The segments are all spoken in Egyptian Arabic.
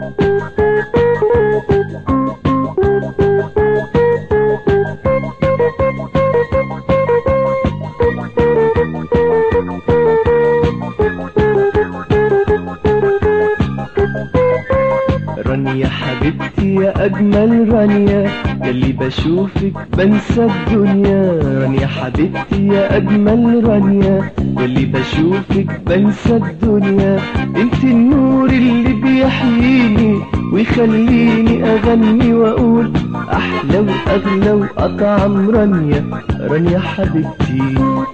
رانيا حبيبتي يا أجمل رانيا يلي بشوفك بنسى الدنيا رانيا حبيبتي يا أجمل رانيا يلي بشوفك بنسى الدنيا انت النور اللي بيحييني ويخليني أغني وأقول أحلى وأغلى وأطعم رانيا رانيا حبيبتي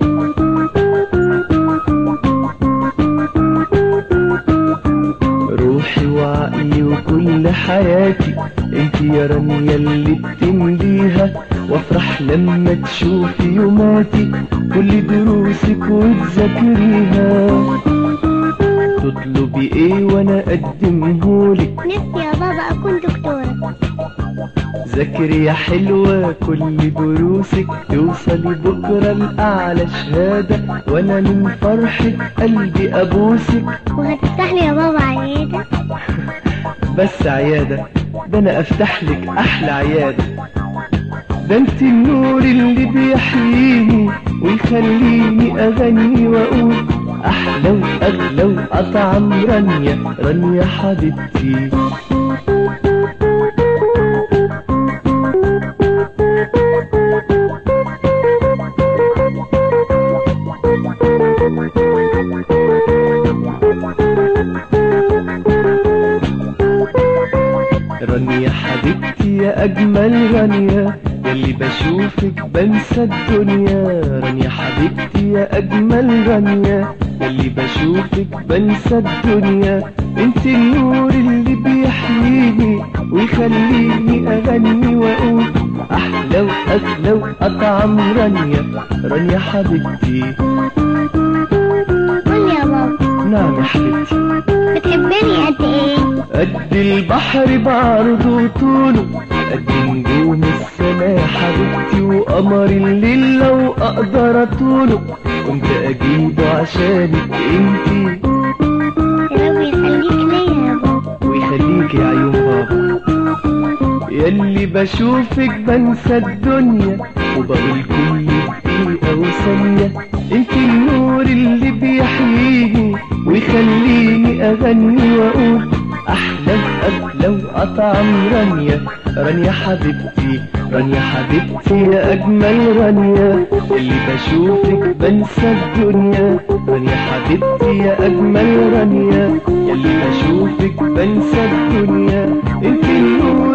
روحي وعقلي وكل حياتي انت يا رانيا اللي بتمليها وافرح لما تشوفي يوماتي كل دروسك وتذاكريها تطلبي ايه وانا اقدمهولك نفسي يا بابا أكون دكتورة ذاكري يا حلوة كل دروسك توصلي بكرة لأعلى شهادة وانا من فرحة قلبي ابوسك وهتفتح لي يا بابا عيادة بس عيادة ده انا افتح لك احلى عيادة ده انت النور اللي بيحييني ويخليني اغني واقول احلى واغلى واطعم رانيا رانيا حبيبتي رانيا حبيبتي يا أجمل رانيا يلي بشوفك بنسى الدنيا رانيا حبيبتي يا أجمل رانيا يلي بشوفك بنسى الدنيا انت النور اللي بيحييني ويخليني أغني وأقول أحلى وأغلى وأطعم رانيا رانيا حبيبتي قول يا بابا نعم يا حبيبتي بتحبني قد ايه قد البحر بعرضه وطوله قد نجوم السما يا حبيبتي وقمر الليل لو اقدر اطوله كنت اجيبه عشانك انتي يا رب يخليك ليا يا بابا ويخليك يا عيون بابا يلي بشوفك بنسى الدنيا وبقول كل دقيقة وثانية انت النور اللي بيحييني ويخليني اغني واقول احلى واغلى واطعم رانيا رانيا حبيبتي رانيا حبيبتي يا اجمل رانيا اللي بشوفك بنسى الدنيا رانيا حبيبتي يا اجمل رانيا اللي بشوفك بنسى الدنيا انت النور